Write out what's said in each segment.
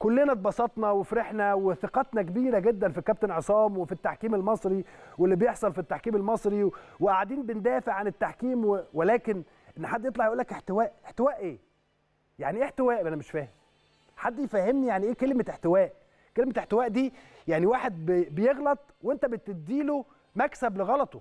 كلنا اتبسطنا وفرحنا وثقتنا كبيره جدا في الكابتن عصام وفي التحكيم المصري واللي بيحصل في التحكيم المصري و... وقاعدين بندافع عن التحكيم و... ولكن ان حد يطلع يقول لك احتواء احتواء ايه يعني ايه احتواء انا مش فاهم حد يفهمني يعني ايه كلمه احتواء كلمه احتواء دي يعني واحد بي... بيغلط وانت بتديله مكسب لغلطه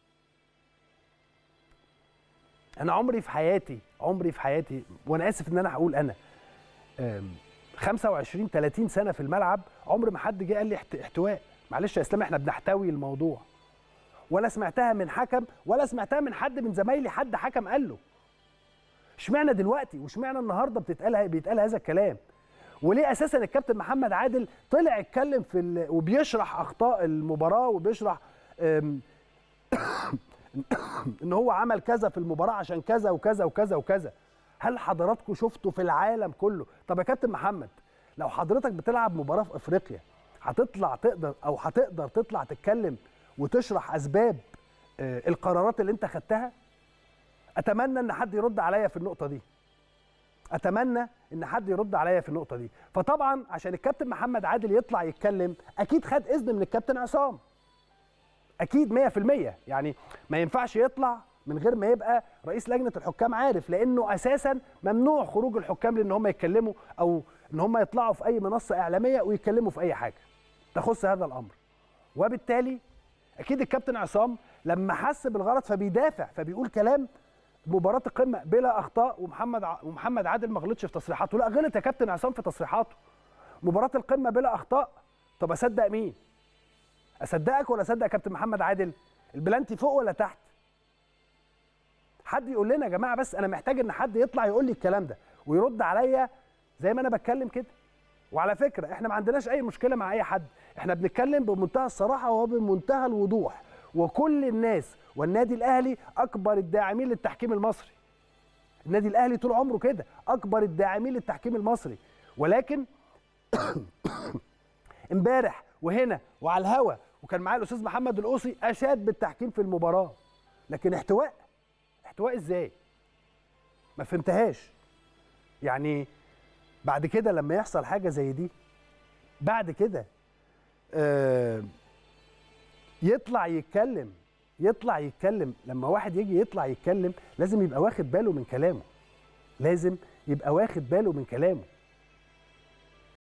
انا عمري في حياتي عمري في حياتي وانا اسف ان انا هقول انا أم، 25 30 سنه في الملعب عمر ما حد جه قال لي احت- احتواء معلش يا اسلام احنا بنحتوي الموضوع ولا سمعتها من حكم ولا سمعتها من حد من زمايلي حد حكم قال له اشمعنى دلوقتي واشمعنى النهارده بتتقال بيتقال هذا الكلام وليه اساسا الكابتن محمد عادل طلع اتكلم في ال... وبيشرح اخطاء المباراه وبيشرح أم، ان هو عمل كذا في المباراه عشان كذا وكذا وكذا وكذا هل حضراتكم شفتوا في العالم كله طب يا كابتن محمد لو حضرتك بتلعب مباراه في افريقيا هتطلع تقدر او هتقدر تطلع تتكلم وتشرح اسباب آه، القرارات اللي انت خدتها اتمنى ان حد يرد عليا في النقطه دي اتمنى ان حد يرد عليا في النقطه دي فطبعا عشان الكابتن محمد عادل يطلع يتكلم اكيد خد اذن من الكابتن عصام اكيد 100% يعني ما ينفعش يطلع من غير ما يبقى رئيس لجنه الحكام عارف لانه اساسا ممنوع خروج الحكام لان هم يتكلموا او ان هم يطلعوا في اي منصه اعلاميه ويتكلموا في اي حاجه تخص هذا الامر وبالتالي اكيد الكابتن عصام لما حس بالغلط فبيدافع فبيقول كلام مباراه القمه بلا اخطاء ومحمد ع... ومحمد عادل ما غلطش في تصريحاته لا غلط يا كابتن عصام في تصريحاته مباراه القمه بلا اخطاء طب اصدق مين اصدقك ولا اصدق كابتن محمد عادل البلانتي فوق ولا تحت حد يقول لنا يا جماعه بس انا محتاج ان حد يطلع يقول لي الكلام ده ويرد عليا زي ما انا بتكلم كده وعلى فكره احنا ما عندناش اي مشكله مع اي حد احنا بنتكلم بمنتهى الصراحه وبمنتهى الوضوح وكل الناس والنادي الاهلي اكبر الداعمين للتحكيم المصري النادي الاهلي طول عمره كده اكبر الداعمين للتحكيم المصري ولكن امبارح وهنا وعلى الهوا وكان معايا الاستاذ محمد القوصي اشاد بالتحكيم في المباراه لكن احتواء احتواء ازاي ما فهمتهاش يعني بعد كده لما يحصل حاجه زي دي بعد كده آه يطلع يتكلم يطلع يتكلم لما واحد يجي يطلع يتكلم لازم يبقى واخد باله من كلامه لازم يبقى واخد باله من كلامه